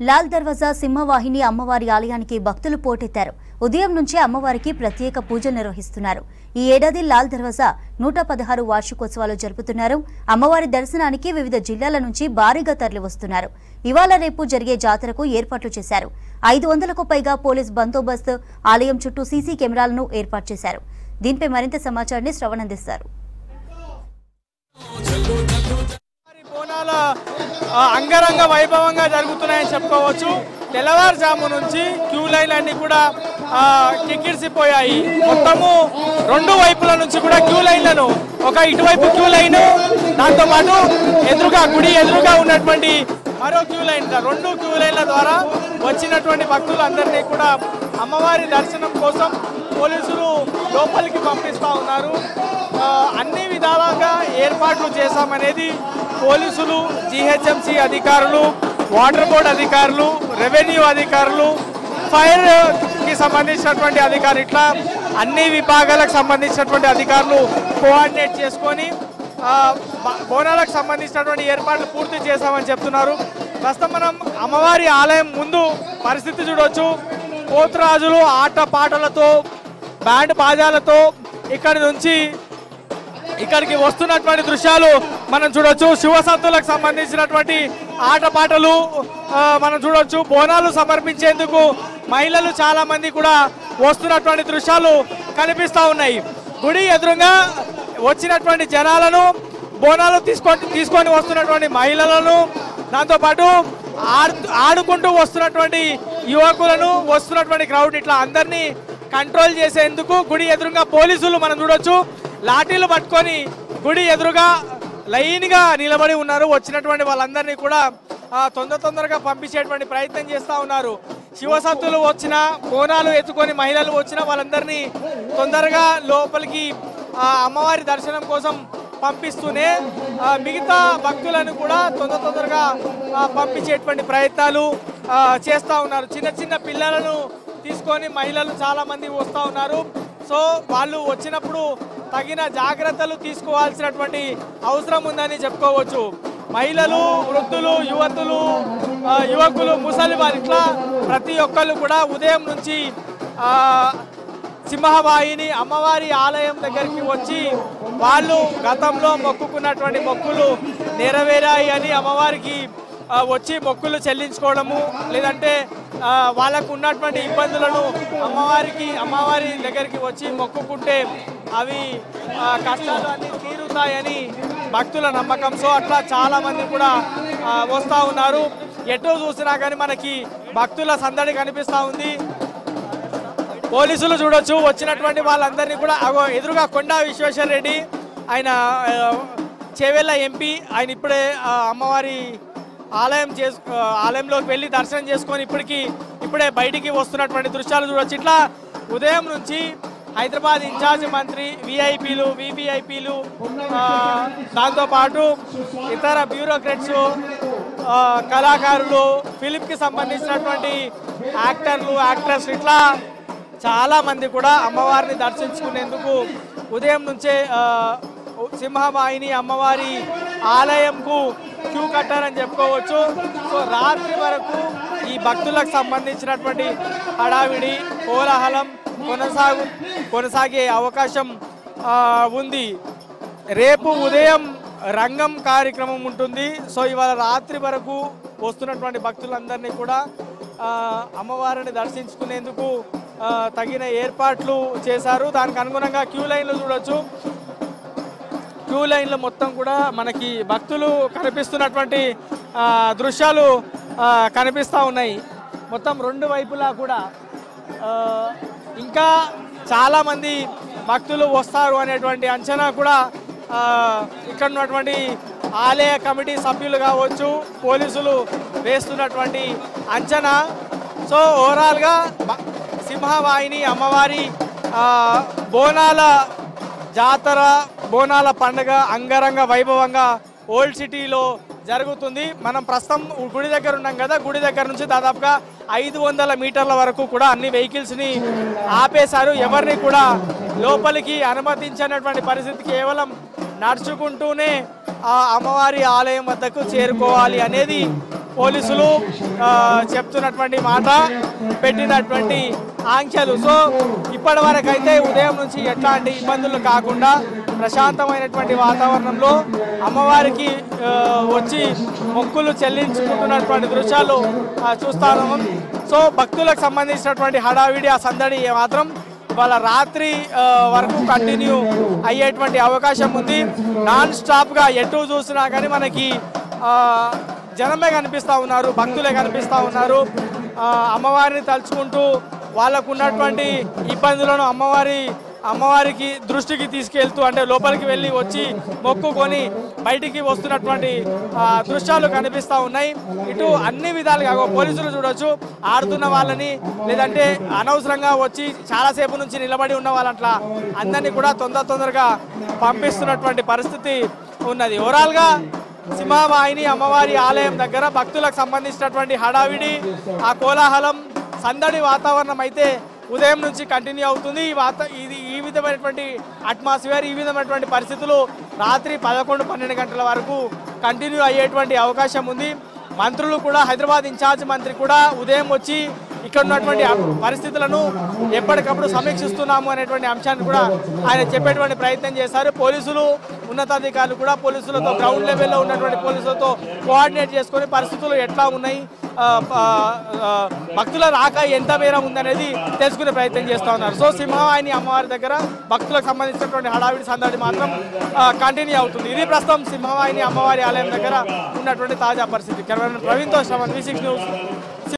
లాల్ దర్వాజా సింహవాహిని అమ్మవారి ఆలయానికి భక్తులు పోటెత్తారు ఉదయం నుంచే అమ్మవారికి ప్రత్యేక పూజలు నిర్వహిస్తున్నారు ఈ ఏడాది లాల్ దర్వాజా నూట పదహారు వార్షికోత్సవాలు జరుపుతున్నారు అమ్మవారి దర్శనానికి వివిధ జిల్లాల నుంచి భారీగా తరలివస్తున్నారు ఇవాళ రేపు జరిగే జాతరకు ఏర్పాట్లు చేశారు ఐదు వందలకు పైగా పోలీస్ బందోబస్తు ఆలయం చుట్టూ సీసీ కెమెరాలను ఏర్పాటు చేశారు దీనిపై మరింత సమాచారాన్ని శ్రవణందిస్తారు మరి బోనాల ఆ, అంగరంగ వైభవంగా జరుగుతున్నాయని చెప్పుకోవచ్చు తెల్లవారుజాము నుంచి క్యూ లైన్లు అన్ని కూడా ఆ, కిక్కిరిసిపోయాయి మొత్తము రెండు వైపుల నుంచి కూడా క్యూ లైన్లను ఒక ఇటువైపు క్యూ లైన్ దాంతో పాటు ఎదురుగా గుడి ఎదురుగా ఉన్నటువంటి మరో క్యూ లైన్ రెండు క్యూ లైన్ల ద్వారా వచ్చినటువంటి భక్తులందరినీ కూడా అమ్మవారి దర్శనం కోసం పోలీసులు లోపలికి పంపిస్తా ఉన్నారు ఆ, అన్ని విధాలుగా ఏర్పాట్లు చేశామనేది పోలీసులు జిహెచ్ఎంసి అధికారులు వాటర్ బోర్డ్ అధికారులు రెవెన్యూ అధికారులు ఫైర్ కి సంబంధించినటువంటి అధికారులు ఇట్లా అన్ని విభాగాలకు సంబంధించినటువంటి అధికారులు కోఆర్డినేట్ చేసుకొని ఆ, బ- బోనాలకు సంబంధించినటువంటి ఏర్పాట్లు పూర్తి చేశామని చెప్తున్నారు ప్రస్తుతం మనం అమ్మవారి ఆలయం ముందు పరిస్థితి చూడొచ్చు పోతురాజులు ఆట పాటలతో బ్యాండ్ బాజాలతో ఇక్కడి నుంచి ఇక్కడికి వస్తున్నటువంటి దృశ్యాలు మనం చూడొచ్చు శివసత్తులకు సంబంధించినటువంటి ఆటపాటలు ఆ, మనం చూడొచ్చు బోనాలు సమర్పించేందుకు మహిళలు చాలా మంది కూడా వస్తున్నటువంటి దృశ్యాలు కనిపిస్తూ ఉన్నాయి గుడి ఎదురుగా వచ్చినటువంటి జనాలను బోనాలు తీసుకొని తీసుకొని వస్తున్నటువంటి మహిళలను దాంతోపాటు ఆడు ఆడుకుంటూ వస్తున్నటువంటి యువకులను వస్తున్నటువంటి క్రౌడ్ ఇట్లా అందరినీ కంట్రోల్ చేసేందుకు గుడి ఎదురుగా పోలీసులు మనం చూడొచ్చు లాఠీలు పట్టుకొని గుడి ఎదురుగా లైన్గా నిలబడి ఉన్నారు వచ్చినటువంటి వాళ్ళందరినీ కూడా ఆ, తొందర తొందరగా పంపించేటువంటి ప్రయత్నం చేస్తూ ఉన్నారు శివసత్తులు వచ్చిన బోనాలు ఎత్తుకొని మహిళలు వచ్చిన వాళ్ళందరినీ తొందరగా లోపలికి ఆ, అమ్మవారి దర్శనం కోసం పంపిస్తూనే ఆ, మిగతా భక్తులను కూడా తొందర తొందరగా ఆ, పంపించేటువంటి ప్రయత్నాలు ఆ, చేస్తూ ఉన్నారు చిన్న చిన్న పిల్లలను తీసుకొని మహిళలు చాలా మంది వస్తూ ఉన్నారు సో వాళ్ళు వచ్చినప్పుడు తగిన జాగ్రత్తలు తీసుకోవాల్సినటువంటి అవసరం ఉందని చెప్పుకోవచ్చు మహిళలు వృద్ధులు యువతులు ఆ, యువకులు ముసలి వారు ఇట్లా ప్రతి ఒక్కళ్ళు కూడా ఉదయం నుంచి ఆ, సింహవాహిని అమ్మవారి ఆలయం దగ్గరికి వచ్చి వాళ్ళు గతంలో మొక్కుకున్నటువంటి మొక్కులు నెరవేరాయి అని అమ్మవారికి ఆ, వచ్చి మొక్కులు చెల్లించుకోవడము లేదంటే ఆ, వాళ్ళకు ఉన్నటువంటి ఇబ్బందులను అమ్మవారికి అమ్మవారి దగ్గరికి వచ్చి మొక్కుకుంటే అవి ఆ, కష్టాలు అన్ని తీరుతాయని భక్తుల నమ్మకం సో అట్లా చాలా మంది కూడా ఆ, వస్తూ ఉన్నారు ఎటో చూసినా కానీ మనకి భక్తుల సందడి కనిపిస్తూ ఉంది పోలీసులు చూడొచ్చు వచ్చినటువంటి వాళ్ళందరినీ కూడా అగో ఎదురుగా కొండా విశ్వేశ్వర రెడ్డి ఆయన ఆ, చేవెళ్ళ ఎంపీ ఆయన ఇప్పుడే ఆ, అమ్మవారి ఆలయం చేసు ఆ, ఆలయంలోకి వెళ్ళి దర్శనం చేసుకొని ఇప్పటికి ఇప్పుడే బయటికి వస్తున్నటువంటి దృశ్యాలు చూడొచ్చు ఇట్లా ఉదయం నుంచి హైదరాబాద్ ఇన్ఛార్జ్ మంత్రి విఐపీలు వివిఐపీలు దాంతోపాటు ఇతర బ్యూరోక్రాట్స్ ఆ, కళాకారులు ఫిలింకి సంబంధించినటువంటి యాక్టర్లు యాక్టర్స్ ఇట్లా చాలా మంది కూడా అమ్మవారిని దర్శించుకునేందుకు ఉదయం నుంచే ఆ, సింహవాహిని అమ్మవారి ఆలయంకు క్యూ కట్టారని చెప్పుకోవచ్చు సో రాత్రి వరకు ఈ భక్తులకు సంబంధించినటువంటి హడావిడి కోలాహలం కొనసాగు కొనసాగే అవకాశం ఆ, ఉంది రేపు ఉదయం రంగం కార్యక్రమం ఉంటుంది సో ఇవాళ రాత్రి వరకు వస్తున్నటువంటి భక్తులందరినీ కూడా ఆ, అమ్మవారిని దర్శించుకునేందుకు ఆ, తగిన ఏర్పాట్లు చేశారు దానికి అనుగుణంగా క్యూ లైన్లు చూడొచ్చు క్యూ లైన్లు మొత్తం కూడా మనకి భక్తులు కనిపిస్తున్నటువంటి ఆ, దృశ్యాలు ఆ, కనిపిస్తూ ఉన్నాయి మొత్తం రెండు వైపులా కూడా ఆ, ఇంకా చాలామంది భక్తులు వస్తారు అనేటువంటి అంచనా కూడా ఆ, ఇక్కడ ఉన్నటువంటి ఆలయ కమిటీ సభ్యులు కావచ్చు పోలీసులు వేస్తున్నటువంటి అంచనా సో ఓవరాల్గా బ- సింహవాహిని అమ్మవారి ఆ, బోనాల జాతర బోనాల పండుగ అంగరంగ వైభవంగా ఓల్డ్ సిటీలో జరుగుతుంది మనం ప్రస్తుతం గుడి దగ్గర ఉన్నాం కదా గుడి దగ్గర నుంచి దాదాపుగా ఐదు వందల మీటర్ల వరకు కూడా అన్ని వెహికల్స్ని ఆపేశారు ఎవరిని కూడా లోపలికి అనుమతించినటువంటి పరిస్థితి కేవలం నడుచుకుంటూనే ఆ అమ్మవారి ఆలయం వద్దకు చేరుకోవాలి అనేది పోలీసులు ఆ, చెప్తున్నటువంటి మాట పెట్టినటువంటి ఆంక్షలు సో ఇప్పటి వరకు అయితే ఉదయం నుంచి ఎట్లాంటి ఇబ్బందులు కాకుండా ప్రశాంతమైనటువంటి వాతావరణంలో అమ్మవారికి ఆ, వచ్చి మొక్కులు చెల్లించుకుంటున్నటువంటి దృశ్యాలు ఆ, చూస్తాను సో భక్తులకు సంబంధించినటువంటి హడావిడి ఆ సందడి మాత్రం వాళ్ళ రాత్రి ఆ, వరకు కంటిన్యూ అయ్యేటువంటి అవకాశం ఉంది నాన్ స్టాప్గా ఎటు చూసినా కానీ మనకి ఆ, జనమే కనిపిస్తూ ఉన్నారు భక్తులే కనిపిస్తూ ఉన్నారు ఆ, అమ్మవారిని తలుచుకుంటూ వాళ్ళకు ఉన్నటువంటి ఇబ్బందులను అమ్మవారి అమ్మవారికి దృష్టికి తీసుకెళ్తూ అంటే లోపలికి వెళ్ళి వచ్చి మొక్కుకొని బయటికి వస్తున్నటువంటి ఆ, దృశ్యాలు కనిపిస్తూ ఉన్నాయి ఇటు అన్ని విధాలుగా ఓ పోలీసులు చూడొచ్చు ఆడుతున్న వాళ్ళని లేదంటే అనవసరంగా వచ్చి చాలాసేపు నుంచి నిలబడి ఉన్న వాళ్ళట్లా అందరినీ కూడా తొందర తొందరగా పంపిస్తున్నటువంటి పరిస్థితి ఉన్నది ఓవరాల్గా సింహవాహిని అమ్మవారి ఆలయం దగ్గర భక్తులకు సంబంధించినటువంటి హడావిడి ఆ కోలాహలం సందడి వాతావరణం అయితే ఉదయం నుంచి కంటిన్యూ అవుతుంది ఈ వాత ఇది ఈ విధమైనటువంటి అట్మాస్ఫియర్ ఈ విధమైనటువంటి పరిస్థితులు రాత్రి పదకొండు పన్నెండు గంటల వరకు కంటిన్యూ అయ్యేటువంటి అవకాశం ఉంది మంత్రులు కూడా హైదరాబాద్ ఇన్ఛార్జ్ మంత్రి కూడా ఉదయం వచ్చి ఇక్కడ ఉన్నటువంటి ఆ పరిస్థితులను ఎప్పటికప్పుడు సమీక్షిస్తున్నాము అనేటువంటి అంశాన్ని కూడా ఆయన చెప్పేటువంటి ప్రయత్నం చేశారు పోలీసులు ఉన్నతాధికారులు కూడా పోలీసులతో గ్రౌండ్ లెవెల్లో ఉన్నటువంటి పోలీసులతో కోఆర్డినేట్ చేసుకొని పరిస్థితులు ఎట్లా ఉన్నాయి ఆ, ఆ, ఆ, భక్తుల రాక ఎంత మేర ఉందనేది తెలుసుకునే ప్రయత్నం చేస్తూ ఉన్నారు సో సింహవాహిని అమ్మవారి దగ్గర భక్తులకు సంబంధించినటువంటి హడావిడి సందడి మాత్రం కంటిన్యూ అవుతుంది ఇది ప్రస్తుతం సింహవాహిని అమ్మవారి ఆలయం దగ్గర ఉన్నటువంటి తాజా పరిస్థితి కెమెరామెన్ ప్రవీణ్తో శ్రవణ్ వి సిక్స్ న్యూస్